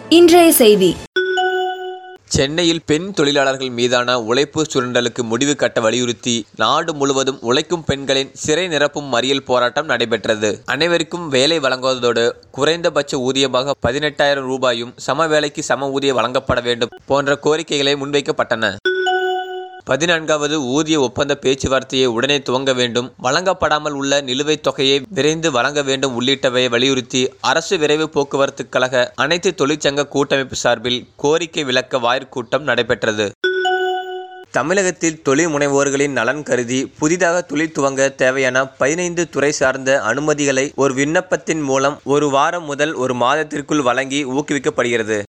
இன்றைய செய்தி சென்னையில் பெண் தொழிலாளர்கள் மீதான உழைப்பு சுரண்டலுக்கு முடிவு கட்ட வலியுறுத்தி நாடு முழுவதும் உழைக்கும் பெண்களின் சிறை நிரப்பும் மறியல் போராட்டம் நடைபெற்றது அனைவருக்கும் வேலை வழங்குவதோடு குறைந்தபட்ச ஊதியமாக பதினெட்டாயிரம் ரூபாயும் சம வேலைக்கு சம ஊதியம் வழங்கப்பட வேண்டும் போன்ற கோரிக்கைகளை முன்வைக்கப்பட்டன பதினான்காவது ஊதிய ஒப்பந்த பேச்சுவார்த்தையை உடனே துவங்க வேண்டும் வழங்கப்படாமல் உள்ள நிலுவைத் தொகையை விரைந்து வழங்க வேண்டும் உள்ளிட்டவை வலியுறுத்தி அரசு விரைவு போக்குவரத்து கழக அனைத்து தொழிற்சங்க கூட்டமைப்பு சார்பில் கோரிக்கை விளக்க வாயிற்கூட்டம் நடைபெற்றது தமிழகத்தில் தொழில் முனைவோர்களின் நலன் கருதி புதிதாக தொழில் துவங்க தேவையான பதினைந்து துறை சார்ந்த அனுமதிகளை ஒரு விண்ணப்பத்தின் மூலம் ஒரு வாரம் முதல் ஒரு மாதத்திற்குள் வழங்கி ஊக்குவிக்கப்படுகிறது